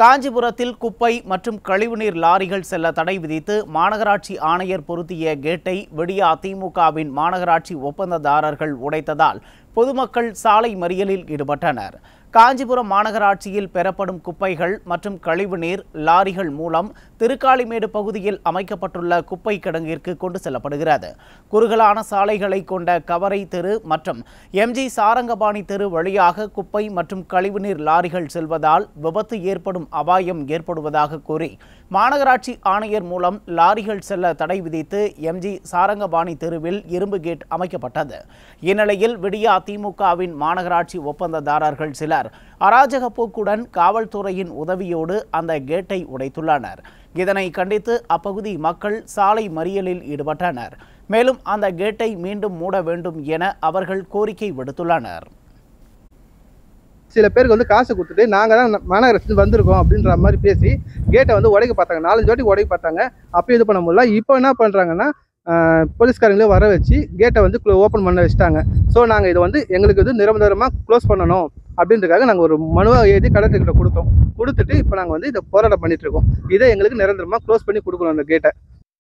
காஞ்சிபுரத்தில் குப்பை மற்றும் கழிவுநீர் லாரிகள் செல்ல தடை விதித்து மாநகராட்சி ஆணையர் பொருத்திய கேட்டை விடியா திமுகவின் மாநகராட்சி ஒப்பந்ததாரர்கள் உடைத்ததால் பொதுமக்கள் சாலை மறியலில் ஈடுபட்டனர் காஞ்சிபுரம் மாநகராட்சியில் பெறப்படும் குப்பைகள் மற்றும் கழிவுநீர் லாரிகள் மூலம் திருக்காளிமேடு பகுதியில் அமைக்கப்பட்டுள்ள குப்பை கிடங்கிற்கு கொண்டு செல்லப்படுகிறது குறுகலான சாலைகளை கொண்ட கவரை தெரு மற்றும் எம்ஜி சாரங்கபாணி தெரு வழியாக குப்பை மற்றும் கழிவுநீர் லாரிகள் செல்வதால் விபத்து ஏற்படும் அபாயம் ஏற்படுவதாக கூறி மாநகராட்சி ஆணையர் மூலம் லாரிகள் செல்ல தடை விதித்து எம்ஜி சாரங்கபாணி தெருவில் இரும்பு கேட் அமைக்கப்பட்டது இந்நிலையில் விடியா திமுகவின் மாநகராட்சி ஒப்பந்ததாரர்கள் சிலர் அராஜக போக்குடன் காவல்துறையின் உதவியோடு அந்த கேட்டை உடைத்துள்ளனர் இதனை கண்டித்து அப்பகுதி மக்கள் சாலை மறியலில் ஈடுபட்டனர் மேலும் அந்த கேட்டை மீண்டும் மூட வேண்டும் என அவர்கள் கோரிக்கை விடுத்துள்ளனர் சில பேருக்கு வந்து காசு கொடுத்துட்டு நாங்கள் தான் மாநகராட்சி வந்திருக்கோம் அப்படின்ற மாதிரி பேசி கேட்டை வந்து உடைக்க பார்த்தாங்க நாலஞ்சு வாட்டி உடைக்க பார்த்தாங்க அப்போ இது பண்ண முடியல இப்போ என்ன பண்ணுறாங்கன்னா போலீஸ்காரங்களே வர வச்சு கேட்டை வந்து ஓப்பன் பண்ண வச்சுட்டாங்க ஸோ நாங்கள் இதை வந்து எங்களுக்கு வந்து நிரந்தரமாக க்ளோஸ் பண்ணணும் அப்படின்றதுக்காக நாங்கள் ஒரு மனுவை எழுதி கலெக்டர்கிட்ட கொடுத்தோம் கொடுத்துட்டு இப்போ நாங்கள் வந்து இதை போராட்டம் பண்ணிட்டு இருக்கோம் இதை எங்களுக்கு நிரந்தரமாக க்ளோஸ் பண்ணி கொடுக்கணும் அந்த கேட்டை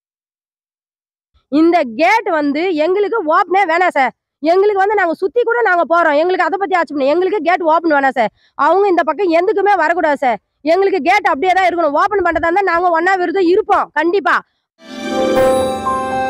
இந்த கேட் வந்து எங்களுக்கு ஓப்பனே வேணாம் சார் எங்களுக்கு வந்து நாங்க சுத்தி கூட நாங்க போறோம் எங்களுக்கு அதை பத்தி ஆச்சு எங்களுக்கு கேட் ஓப்பன் வேணாம் சார் அவங்க இந்த பக்கம் எதுக்குமே வரக்கூடாது சார் எங்களுக்கு கேட் அப்படியே தான் இருக்கணும் ஓப்பன் பண்றதா இருந்தா நாங்க ஒன்னா விருதம் இருப்போம் கண்டிப்பா